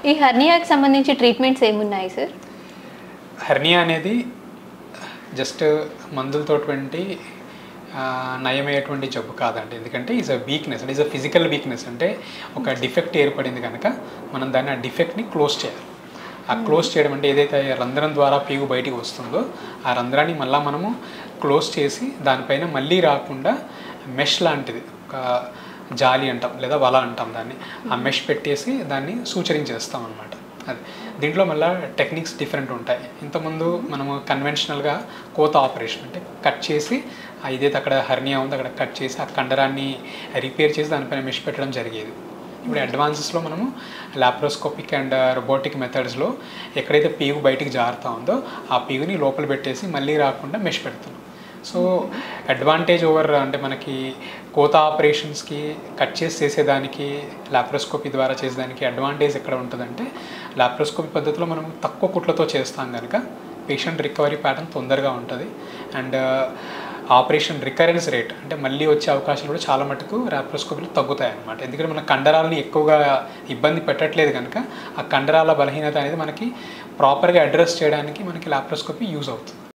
ఈ హర్నియాకి సంబంధించి ట్రీట్మెంట్స్ ఏమున్నాయి సార్ హెర్నియా అనేది జస్ట్ మందులతోటువంటి ఆ, నయమయ్యేటువంటి జబ్బు కాదండి ఎందుకంటే ఈజ్ అ వీక్నెస్ అంటే ఈజ్ అ ఫిజికల్ వీక్నెస్ అంటే ఒక డిఫెక్ట్ ఏర్పడింది కనుక మనం దాన్ని ఆ డిఫెక్ట్ని క్లోజ్ చేయాలి ఆ క్లోజ్ చేయడం అంటే ఏదైతే రంధ్రం ద్వారా పీగు బయటికి వస్తుందో ఆ రంధ్రాన్ని మళ్ళీ మనము క్లోజ్ చేసి దానిపైన మళ్ళీ రాకుండా మెష్ లాంటిది ఒక జాలి అంటాం లేదా వల అంటాం దాన్ని ఆ మెష్ పెట్టేసి దాన్ని సూచరించేస్తాం అనమాట అది దీంట్లో మళ్ళీ టెక్నిక్స్ డిఫరెంట్ ఉంటాయి ఇంతకుముందు మనము కన్వెన్షనల్గా కోత ఆపరేషన్ అంటే కట్ చేసి ఆ ఏదైతే అక్కడ హర్నియా ఉందో అక్కడ కట్ చేసి ఆ కండరాన్ని రిపేర్ చేసి దానిపైన మెష్ పెట్టడం జరిగేది ఇప్పుడు అడ్వాన్సెస్లో మనము లాప్రోస్కోపిక్ అండ్ రోబోటిక్ మెథడ్స్లో ఎక్కడైతే పీగు బయటికి జారుతా ఉందో ఆ పీగుని లోపల పెట్టేసి మళ్ళీ రాకుండా మెష్ పెడుతున్నాం సో అడ్వాంటేజ్ ఓవర్ అంటే మనకి కోత ఆపరేషన్స్కి కట్ చేసి చేసేదానికి లాప్రోస్కోపీ ద్వారా చేసేదానికి అడ్వాంటేజ్ ఎక్కడ ఉంటుందంటే లాప్రోస్కోపీ పద్ధతిలో మనం తక్కువ కుట్లతో చేస్తాం కనుక పేషెంట్ రికవరీ ప్యాటర్న్ తొందరగా ఉంటుంది అండ్ ఆపరేషన్ రికరెన్స్ రేట్ అంటే మళ్ళీ వచ్చే అవకాశాలు కూడా చాలా మటుకు లాప్రోస్కోపీలో తగ్గుతాయి అన్నమాట ఎందుకంటే మన కండరాలని ఎక్కువగా ఇబ్బంది పెట్టట్లేదు కనుక ఆ కండరాల బలహీనత అనేది మనకి ప్రాపర్గా అడ్రస్ చేయడానికి మనకి లాప్రోస్కోపీ యూజ్ అవుతుంది